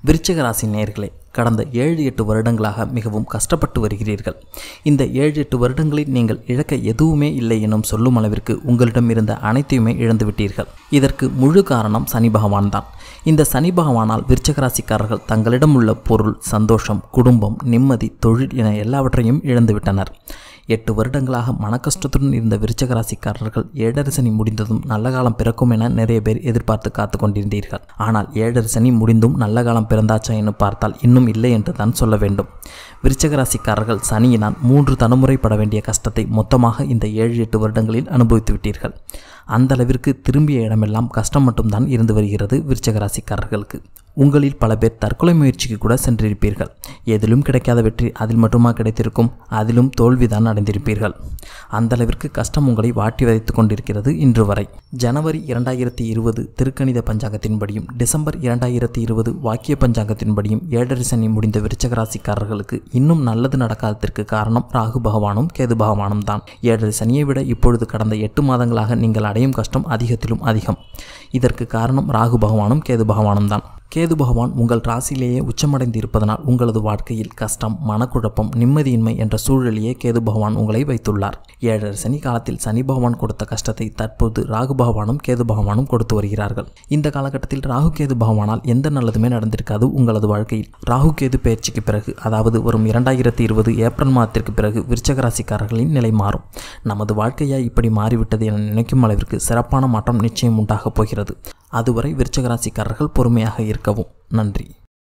விருச்சிக ராசி நேயர்களே கடந்த ஏழு எட்டு வருடங்களாக மிகவும் கஷ்டப்பட்டு வருகிறீர்கள் இந்த ஏழு எட்டு வருடங்களில் நீங்கள் இழக்க எதுவுமே இல்லை எனும் சொல்லும் அளவிற்கு உங்களிடம் இருந்த அனைத்தையுமே இழந்து விட்டீர்கள் இதற்கு முழு காரணம் சனி பகவான் தான் இந்த சனி பகவானால் விருச்சிக ராசிக்காரர்கள் தங்களிடம் உள்ள பொருள் சந்தோஷம் குடும்பம் நிம்மதி தொழில் என எல்லாவற்றையும் இழந்துவிட்டனர் எட்டு வருடங்களாக மனக்கஷ்டத்துடன் இருந்த விருச்சக ராசிக்காரர்கள் ஏழரை சனி முடிந்ததும் நல்ல காலம் பிறக்கும் என நிறைய பேர் எதிர்பார்த்து காத்து கொண்டிருந்தீர்கள் ஆனால் ஏழரை சனி முடிந்தும் நல்ல காலம் பிறந்தாச்சா என்று பார்த்தால் இன்னும் இல்லை என்று தான் சொல்ல வேண்டும் விருச்சக ராசிக்காரர்கள் சனியினால் மூன்று தலைமுறை பட வேண்டிய கஷ்டத்தை மொத்தமாக இந்த ஏழு எட்டு வருடங்களில் அனுபவித்து விட்டீர்கள் அந்த அளவிற்கு திரும்பிய இடமெல்லாம் கஷ்டம் மட்டும்தான் இருந்து வருகிறது விருச்சக ராசிக்காரர்களுக்கு உங்களில் பல பேர் தற்கொலை முயற்சிக்கு கூட சென்றிருப்பீர்கள் எதிலும் கிடைக்காத வெற்றி அதில் மட்டுமா கிடைத்திருக்கும் அதிலும் தோல்விதான் அடைந்திருப்பீர்கள் அந்த அளவிற்கு கஷ்டம் உங்களை வாட்டி வதைத்து கொண்டிருக்கிறது இன்று வரை ஜனவரி இரண்டாயிரத்தி இருபது திருக்கணித பஞ்சாங்கத்தின்படியும் டிசம்பர் இரண்டாயிரத்தி இருபது வாக்கிய பஞ்சாங்கத்தின்படியும் ஏழரை சனி முடிந்த விருச்சக ராசிக்காரர்களுக்கு இன்னும் நல்லது நடக்காததற்கு காரணம் ராகு பகவானும் கேது பகவானும் தான் ஏழரை சனியை விட இப்பொழுது கடந்த எட்டு மாதங்களாக நீங்கள் அடையும் கஷ்டம் அதிகத்திலும் அதிகம் இதற்கு காரணம் ராகு பகவானும் கேது பகவானும் தான் கேது பகவான் உங்கள் ராசியிலேயே உச்சமடைந்து இருப்பதனால் உங்களது வாழ்க்கையில் கஷ்டம் மனக்குழப்பம் நிம்மதியின்மை என்ற சூழலையே கேது பகவான் உங்களை வைத்துள்ளார் ஏழரை சனி காலத்தில் சனி பகவான் கொடுத்த கஷ்டத்தை தற்போது ராகு பகவானும் கேது பகவானும் கொடுத்து வருகிறார்கள் இந்த காலகட்டத்தில் ராகு கேது பகவானால் எந்த நல்லதுமே நடந்திருக்காது உங்களது வாழ்க்கையில் ராகு கேது பயிற்சிக்கு பிறகு அதாவது வரும் இரண்டாயிரத்தி இருபது ஏப்ரல் மாதத்திற்கு பிறகு விருச்சக ராசிக்காரர்களின் நிலை மாறும் நமது வாழ்க்கையா இப்படி மாறிவிட்டது என நினைக்கும் அளவிற்கு சிறப்பான மாற்றம் நிச்சயம் உண்டாகப் போகிறது அதுவரை விருச்சக ராசிக்காரர்கள் பொறுமையாக இருக்கவும் நன்றி